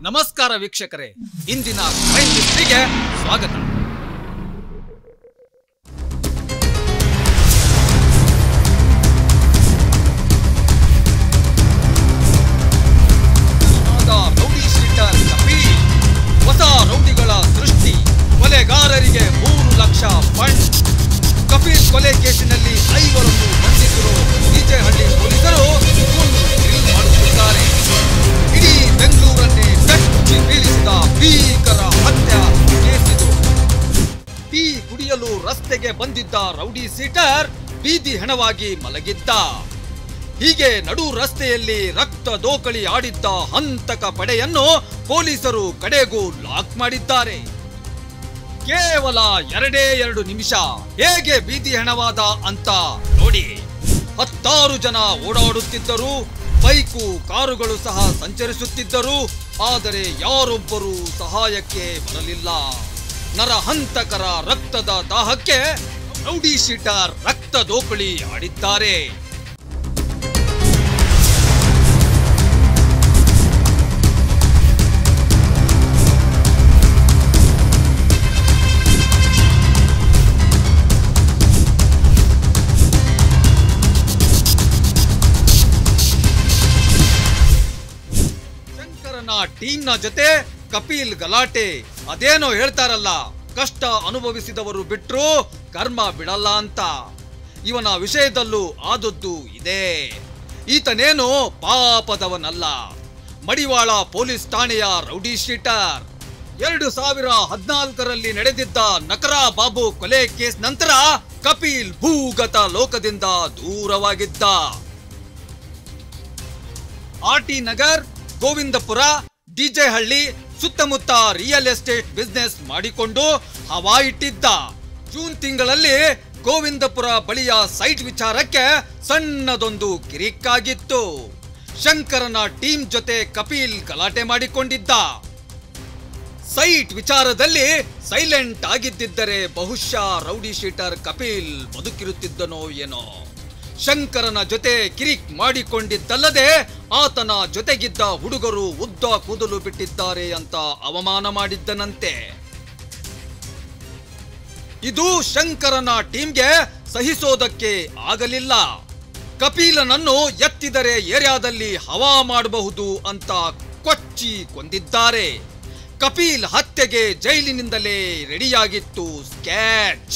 ನಮಸ್ಕಾರ ವೀಕ್ಷಕರೇ ಇಂದಿನ ಕ್ರೈಮ್ ಮಿಸ್ಟ್ರಿಗೆ ಸ್ವಾಗತ ಆದ ರೌಡಿ ಶೀಟರ್ ಕಪೀಲ್ ಹೊಸ ರೌಡಿಗಳ ಸೃಷ್ಟಿ ಕೊಲೆಗಾರರಿಗೆ ಮೂರು ಲಕ್ಷ ಫಂಡ್ ಕಪೀಲ್ ಕೊಲೆ ಕೇಸಿನಲ್ಲಿ ಐವರನ್ನು ಬಂಧಿಸಿರುವ ಹಳ್ಳಿ ಪೊಲೀಸರು ಫುಲ್ ಡ್ರಿಲ್ ಮಾಡುತ್ತಿದ್ದಾರೆ ಇಡೀ ಬೆಂಗಳೂರನ್ನೇ ಬೆಚ್ಚಿ ಬೀಳಿಸಿದ ಭೀಕರ ಹತ್ಯೆ ಕೇಸಿದು ಟೀ ಕುಡಿಯಲು ರಸ್ತೆಗೆ ಬಂದಿದ್ದ ರೌಡಿ ಸೀಟರ್ ಬೀದಿ ಹೆಣವಾಗಿ ಮಲಗಿದ್ದ ಹೀಗೆ ನಡು ರಸ್ತೆಯಲ್ಲಿ ರಕ್ತ ದೋಕಳಿ ಆಡಿದ್ದ ಹಂತಕ ಪಡೆಯನ್ನು ಪೊಲೀಸರು ಕಡೆಗೂ ಲಾಕ್ ಮಾಡಿದ್ದಾರೆ ಕೇವಲ ಎರಡೇ ಎರಡು ನಿಮಿಷ ಹೇಗೆ ಬೀದಿ ಹೆಣವಾದ ಅಂತ ನೋಡಿ ಹತ್ತಾರು ಜನ ಓಡಾಡುತ್ತಿದ್ದರು ಬೈಕು ಕಾರುಗಳು ಸಹ ಸಂಚರಿಸುತ್ತಿದ್ದರು ಆದರೆ ಯಾರೊಬ್ಬರೂ ಸಹಾಯಕ್ಕೆ ಬರಲಿಲ್ಲ ನರಹಂತಕರ ರಕ್ತದ ದಾಹಕ್ಕೆ ರೌಡಿ ಶೀಟರ್ ರಕ್ತ ದೋಕಳಿ ಆಡಿದ್ದಾರೆ ಶಂಕರನ ಟೀಮ್ನ ಜೊತೆ ಕಪಿಲ್ ಗಲಾಟೆ ಅದೇನೋ ಹೇಳ್ತಾರಲ್ಲ ಕಷ್ಟ ಅನುಭವಿಸಿದವರು ಬಿಟ್ರು ಕರ್ಮ ಬಿಡಲ್ಲ ಅಂತ ಇವನ ವಿಷಯದಲ್ಲೂ ಆದದ್ದು ಇದೆ ಈತನೇನು ಪಾಪದವನಲ್ಲ ಮಡಿವಾಳ ಪೊಲೀಸ್ ಠಾಣೆಯ ರೌಡಿ ಶೀಟರ್ ಎರಡು ಸಾವಿರ ಹದಿನಾಲ್ಕರಲ್ಲಿ ನಡೆದಿದ್ದ ನಕರಾ ಬಾಬು ಕೊಲೆ ಕೇಸ್ ನಂತರ ಕಪಿಲ್ ಭೂಗತ ಲೋಕದಿಂದ ದೂರವಾಗಿದ್ದ R T Nagar Govindapura DJ Halli ಸುತ್ತಮುತ್ತ ರಿಯಲ್ ಎಸ್ಟೇಟ್ ಬಿಸ್ನೆಸ್ ಮಾಡಿಕೊಂಡು ಹವಾ ಇಟ್ಟಿದ್ದ ಜೂನ್ ತಿಂಗಳಲ್ಲಿ ಗೋವಿಂದಪುರ ಬಳಿಯ ಸೈಟ್ ವಿಚಾರಕ್ಕೆ ಸಣ್ಣದೊಂದು ಕಿರಿಕ್ಕಾಗಿತ್ತು ಶಂಕರನ ಟೀಮ್ ಜೊತೆ ಕಪಿಲ್ ಗಲಾಟೆ ಮಾಡಿಕೊಂಡಿದ್ದ ಸೈಟ್ ವಿಚಾರದಲ್ಲಿ ಸೈಲೆಂಟ್ ಆಗಿದ್ದಿದ್ದರೆ ಬಹುಶಃ ರೌಡಿ ಶೀಟರ್ ಕಪಿಲ್ ಬದುಕಿರುತ್ತಿದ್ದನೋ ಏನೋ ಶಂಕರನ ಜೊತೆ ಕಿರಿಕ್ ಮಾಡಿಕೊಂಡಿದ್ದಲ್ಲದೆ ಆತನ ಜೊತೆಗಿದ್ದ ಹುಡುಗರು ಉದ್ದ ಕೂದಲು ಬಿಟ್ಟಿದ್ದಾರೆ ಅಂತ ಅವಮಾನ ಮಾಡಿದ್ದನಂತೆ ಇದು ಶಂಕರನ ಟೀಮ್ಗೆ ಸಹಿಸೋದಕ್ಕೆ ಆಗಲಿಲ್ಲ ಕಪಿಲನನ್ನು ಎತ್ತಿದರೆ ಏರಿಯಾದಲ್ಲಿ ಹವಾ ಮಾಡಬಹುದು ಅಂತ ಕೊಚ್ಚಿ ಕೊಂದಿದ್ದಾರೆ ಕಪಿಲ್ ಹತ್ಯೆಗೆ ಜೈಲಿನಿಂದಲೇ ರೆಡಿಯಾಗಿತ್ತು ಸ್ಕ್ಯಾಚ್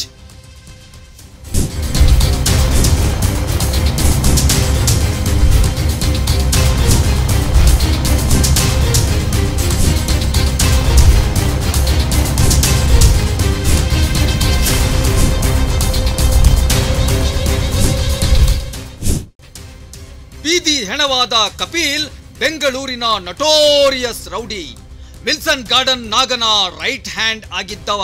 ಬೀದಿ ಹೆಣವಾದ ಕಪಿಲ್ ಬೆಂಗಳೂರಿನ ನಟೋರಿಯಸ್ ರೌಡಿ ವಿಲ್ಸನ್ ಗಾರ್ಡನ್ ನಾಗನ ರೈಟ್ ಹ್ಯಾಂಡ್ ಆಗಿದ್ದವ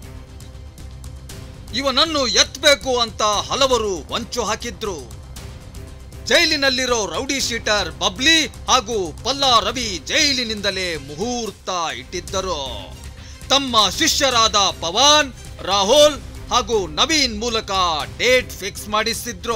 ಇವನನ್ನು ಎತ್ತಬೇಕು ಅಂತ ಹಲವರು ಹೊಂಚು ಹಾಕಿದ್ರು ಜೈಲಿನಲ್ಲಿರೋ ರೌಡಿ ಶೀಟರ್ ಬಬ್ಲಿ ಹಾಗೂ ಪಲ್ಲಾ ರವಿ ಜೈಲಿನಿಂದಲೇ ಮುಹೂರ್ತ ಇಟ್ಟಿದ್ದರು ತಮ್ಮ ಶಿಷ್ಯರಾದ ಪವನ್ ರಾಹುಲ್ ಹಾಗೂ ನವೀನ್ ಮೂಲಕ ಡೇಟ್ ಫಿಕ್ಸ್ ಮಾಡಿಸಿದ್ರು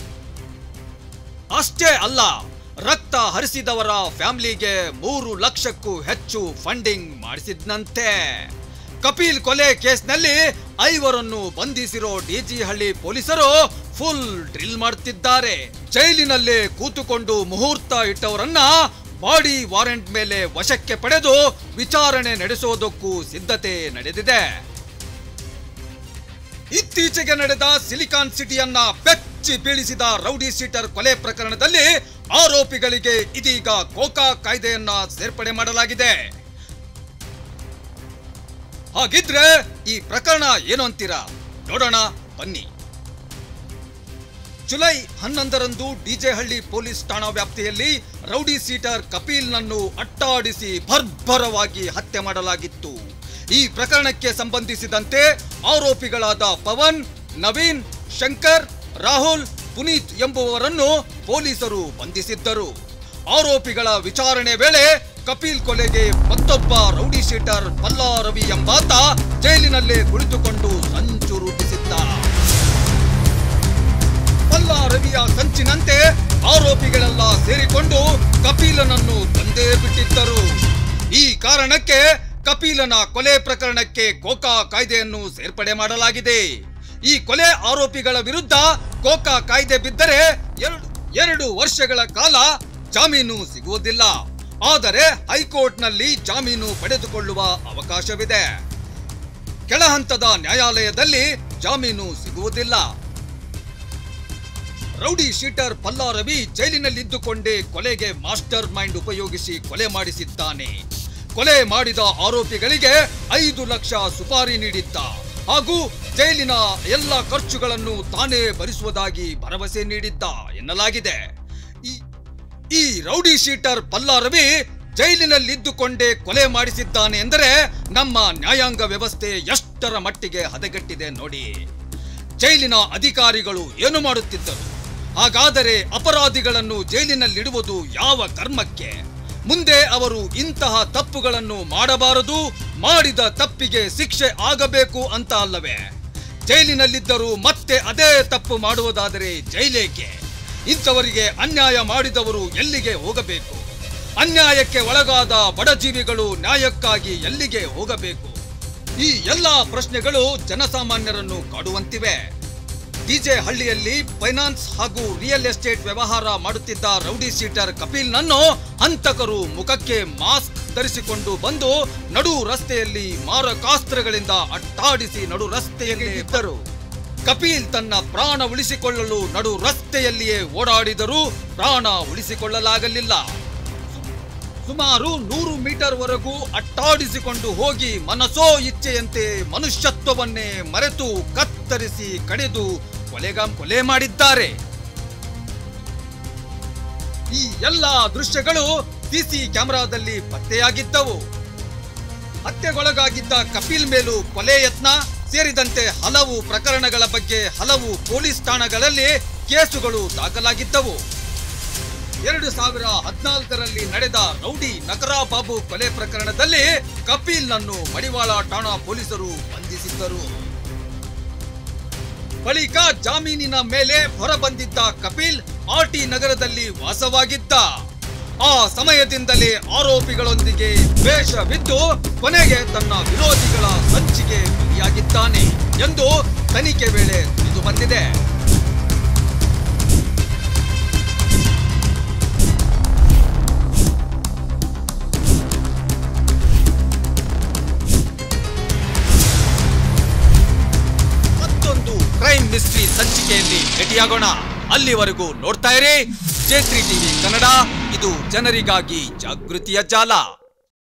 ಅಷ್ಟೇ ಅಲ್ಲ ರಕ್ತ ಹರಿಸಿದವರ ಫ್ಯಾಮಿಲಿಗೆ ಮೂರು ಲಕ್ಷಕ್ಕೂ ಹೆಚ್ಚು ಫಂಡಿಂಗ್ ಮಾಡಿಸಿದ್ನಂತೆ ಕಪಿಲ್ ಕೊಲೆ ಕೇಸ್ನಲ್ಲಿ ಐವರನ್ನು ಬಂಧಿಸಿರೋ ಡಿಜಿ ಹಳ್ಳಿ ಪೊಲೀಸರು ಫುಲ್ ಡ್ರಿಲ್ ಮಾಡುತ್ತಿದ್ದಾರೆ ಜೈಲಿನಲ್ಲೇ ಕೂತುಕೊಂಡು ಮುಹೂರ್ತ ಇಟ್ಟವರನ್ನ ಬಾಡಿ ವಾರೆಂಟ್ ಮೇಲೆ ವಶಕ್ಕೆ ಪಡೆದು ವಿಚಾರಣೆ ನಡೆಸೋದಕ್ಕೂ ಸಿದ್ಧತೆ ನಡೆದಿದೆ ಇತ್ತೀಚೆಗೆ ನಡೆದ ಸಿಲಿಕಾನ್ ಸಿಟಿಯನ್ನ ಬೆಚ್ಚಿ ಬೀಳಿಸಿದ ರೌಡಿ ಶೀಟರ್ ಕೊಲೆ ಪ್ರಕರಣದಲ್ಲಿ ಆರೋಪಿಗಳಿಗೆ ಇದೀಗ ಕೋಕಾ ಕಾಯ್ದೆಯನ್ನ ಸೇರ್ಪಡೆ ಮಾಡಲಾಗಿದೆ ಹಾಗಿದ್ರೆ ಈ ಪ್ರಕರಣ ಏನು ಅಂತೀರಾ ನೋಡೋಣ ಬನ್ನಿ ಜುಲೈ ಹನ್ನೊಂದರಂದು ಡಿಜೆಹಳ್ಳಿ ಪೊಲೀಸ್ ಠಾಣಾ ವ್ಯಾಪ್ತಿಯಲ್ಲಿ ರೌಡಿ ಸೀಟರ್ ಕಪಿಲ್ನನ್ನು ಅಟ್ಟಾಡಿಸಿ ಭರ್ಭರವಾಗಿ ಹತ್ಯೆ ಮಾಡಲಾಗಿತ್ತು ಈ ಪ್ರಕರಣಕ್ಕೆ ಸಂಬಂಧಿಸಿದಂತೆ ಆರೋಪಿಗಳಾದ ಪವನ್ ನವೀನ್ ಶಂಕರ್ ರಾಹುಲ್ ಪುನೀತ್ ಎಂಬುವವರನ್ನು ಪೊಲೀಸರು ಬಂಧಿಸಿದ್ದರು ಆರೋಪಿಗಳ ವಿಚಾರಣೆ ವೇಳೆ ಕಪಿಲ್ ಕೊಲೆಗೆ ಮತ್ತೊಬ್ಬ ರೌಡಿ ಶೀಟರ್ ಪಲ್ಲಾ ರವಿ ಎಂಬಾತ ಜೈಲಿನಲ್ಲೇ ಕುಳಿತುಕೊಂಡು ಸಂಚು ರೂಪಿಸಿದ್ದ ಪಲ್ಲಾ ರವಿಯ ಸಂಚಿನಂತೆ ಆರೋಪಿಗಳೆಲ್ಲ ಸೇರಿಕೊಂಡು ಕಪಿಲನನ್ನು ತಂದೇ ಬಿಟ್ಟಿದ್ದರು ಈ ಕಾರಣಕ್ಕೆ ಕಪಿಲನ ಕೊಲೆ ಪ್ರಕರಣಕ್ಕೆ ಕೋಕಾ ಕಾಯ್ದೆಯನ್ನು ಸೇರ್ಪಡೆ ಮಾಡಲಾಗಿದೆ ಈ ಕೊಲೆ ಆರೋಪಿಗಳ ವಿರುದ್ಧ ಕೋಕಾ ಕಾಯ್ದೆ ಬಿದ್ದರೆ ಎರಡು ಎರಡು ವರ್ಷಗಳ ಕಾಲ ಜಾಮೀನು ಸಿಗುವುದಿಲ್ಲ ಆದರೆ ಹೈಕೋರ್ಟ್ನಲ್ಲಿ ಜಾಮೀನು ಪಡೆದುಕೊಳ್ಳುವ ಅವಕಾಶವಿದೆ ಕೆಳಹಂತದ ನ್ಯಾಯಾಲಯದಲ್ಲಿ ಜಾಮೀನು ಸಿಗುವುದಿಲ್ಲ ರೌಡಿ ಶೀಟರ್ ಪಲ್ಲಾ ರವಿ ಜೈಲಿನಲ್ಲಿದ್ದುಕೊಂಡೇ ಕೊಲೆಗೆ ಮಾಸ್ಟರ್ ಮೈಂಡ್ ಉಪಯೋಗಿಸಿ ಕೊಲೆ ಮಾಡಿಸಿದ್ದಾನೆ ಕೊಲೆ ಮಾಡಿದ ಆರೋಪಿಗಳಿಗೆ ಐದು ಲಕ್ಷ ಸುಪಾರಿ ನೀಡಿದ್ದ ಹಾಗೂ ಜೈಲಿನ ಎಲ್ಲ ಖರ್ಚುಗಳನ್ನು ತಾನೇ ಭರಿಸುವುದಾಗಿ ಭರವಸೆ ನೀಡಿದ್ದ ಎನ್ನಲಾಗಿದೆ ಈ- ಈ ರೌಡಿ ಶೀಟರ್ ಪಲ್ಲಾ ರವಿ ಜೈಲಿನಲ್ಲಿದ್ದುಕೊಂಡೇ ಕೊಲೆ ಮಾಡಿಸಿದ್ದಾನೆ ಎಂದರೆ ನಮ್ಮ ನ್ಯಾಯಾಂಗ ವ್ಯವಸ್ಥೆ ಎಷ್ಟರ ಮಟ್ಟಿಗೆ ಹದಗೆಟ್ಟಿದೆ ನೋಡಿ ಜೈಲಿನ ಅಧಿಕಾರಿಗಳು ಏನು ಮಾಡುತ್ತಿದ್ದರು ಹಾಗಾದರೆ ಅಪರಾಧಿಗಳನ್ನು ಜೈಲಿನಲ್ಲಿಡುವುದು ಯಾವ ಕರ್ಮಕ್ಕೆ ಮುಂದೆ ಅವರು ಇಂತಹ ತಪ್ಪುಗಳನ್ನು ಮಾಡಬಾರದು ಮಾಡಿದ ತಪ್ಪಿಗೆ ಶಿಕ್ಷೆ ಆಗಬೇಕು ಅಂತ ಅಲ್ಲವೇ ಜೈಲಿನಲ್ಲಿದ್ದರೂ ಮತ್ತೆ ಅದೇ ತಪ್ಪು ಮಾಡುವುದಾದರೆ ಜೈಲೇಕೆ ಇಂಥವರಿಗೆ ಅನ್ಯಾಯ ಮಾಡಿದವರು ಎಲ್ಲಿಗೆ ಹೋಗಬೇಕು ಅನ್ಯಾಯಕ್ಕೆ ಒಳಗಾದ ಬಡಜೀವಿಗಳು ನ್ಯಾಯಕ್ಕಾಗಿ ಎಲ್ಲಿಗೆ ಹೋಗಬೇಕು ಈ ಎಲ್ಲಾ ಪ್ರಶ್ನೆಗಳು ಜನಸಾಮಾನ್ಯರನ್ನು ಕಾಡುವಂತಿವೆ ಡಿಜೆ ಹಳ್ಳಿಯಲ್ಲಿ ಫೈನಾನ್ಸ್ ಹಾಗೂ ರಿಯಲ್ ಎಸ್ಟೇಟ್ ವ್ಯವಹಾರ ಮಾಡುತ್ತಿದ್ದ ರೌಡಿ ಶೀಟರ್ ಕಪಿಲ್ನನ್ನು ಹಂತಕರು ಮುಖಕ್ಕೆ ಮಾಸ್ಕ್ ಧರಿಸಿಕೊಂಡು ಬಂದು ನಡು ರಸ್ತೆಯಲ್ಲಿ ಮಾರಕಾಸ್ತ್ರಗಳಿಂದ ಅಟ್ಟಾಡಿಸಿ ನಡು ರಸ್ತೆಯಲ್ಲಿ ಇದ್ದರು ಕಪಿಲ್ ತನ್ನ ಪ್ರಾಣ ಉಳಿಸಿಕೊಳ್ಳಲು ನಡು ರಸ್ತೆಯಲ್ಲಿಯೇ ಓಡಾಡಿದರೂ ಪ್ರಾಣ ಉಳಿಸಿಕೊಳ್ಳಲಾಗಲಿಲ್ಲ ಸುಮಾರು ನೂರು ಮೀಟರ್ ವರೆಗೂ ಅಟ್ಟಾಡಿಸಿಕೊಂಡು ಹೋಗಿ ಮನಸೋ ಇಚ್ಛೆಯಂತೆ ಮನುಷ್ಯತ್ವವನ್ನೇ ಮರೆತು ಕತ್ತರಿಸಿ ಕಡಿದು ಕೊಲೆಗಾಂ ಕೊಲೆ ಮಾಡಿದ್ದಾರೆ ಈ ಎಲ್ಲ ದೃಶ್ಯಗಳು ಸಿಸಿ ಕ್ಯಾಮೆರಾದಲ್ಲಿ ಪತ್ತೆಯಾಗಿದ್ದವು ಹತ್ಯೆಗೊಳಗಾಗಿದ್ದ ಕಪಿಲ್ ಮೇಲೂ ಕೊಲೆ ಯತ್ನ ಸೇರಿದಂತೆ ಹಲವು ಪ್ರಕರಣಗಳ ಬಗ್ಗೆ ಹಲವು ಪೊಲೀಸ್ ಠಾಣೆಗಳಲ್ಲಿ ಕೇಸುಗಳು ದಾಖಲಾಗಿದ್ದವು ಎರಡು ಸಾವಿರ ಹದಿನಾಲ್ಕರಲ್ಲಿ ನಡೆದ ರೌಡಿ ನಕರಾ ಬಾಬು ಕೊಲೆ ಪ್ರಕರಣದಲ್ಲಿ ಕಪಿಲ್ನನ್ನು ಮಡಿವಾಳ ಠಾಣಾ ಪೊಲೀಸರು ಬಂಧಿಸಿದ್ದರು ಬಳಿಕ ಜಾಮೀನಿನ ಮೇಲೆ ಹೊರಬಂದಿದ್ದ ಕಪಿಲ್ ಆರ್ಟಿ ನಗರದಲ್ಲಿ ವಾಸವಾಗಿದ್ದ ಆ ಸಮಯದಿಂದಲೇ ಆರೋಪಿಗಳೊಂದಿಗೆ ದ್ವೇಷವಿದ್ದು ಕೊನೆಗೆ ತನ್ನ ವಿರೋಧಿಗಳ ಸಂಚಿಗೆ ಬಲಿಯಾಗಿದ್ದಾನೆ ಎಂದು ತನಿಖೆ ವೇಳೆ ತಿಳಿದು ಬಂದಿದೆ ಮತ್ತೊಂದು ಕ್ರೈಮ್ ಮಿಸ್ಟ್ರಿ ಸಂಚಿಕೆಯಲ್ಲಿ ಭೇಟಿಯಾಗೋಣ ಅಲ್ಲಿವರೆಗೂ ನೋಡ್ತಾ ಇರಿ ಜೇತ್ರಿ ಟಿವಿ ಕನ್ನಡ ಇದು ಜನರಿಗಾಗಿ ಜಾಗೃತಿಯ ಜಾಲ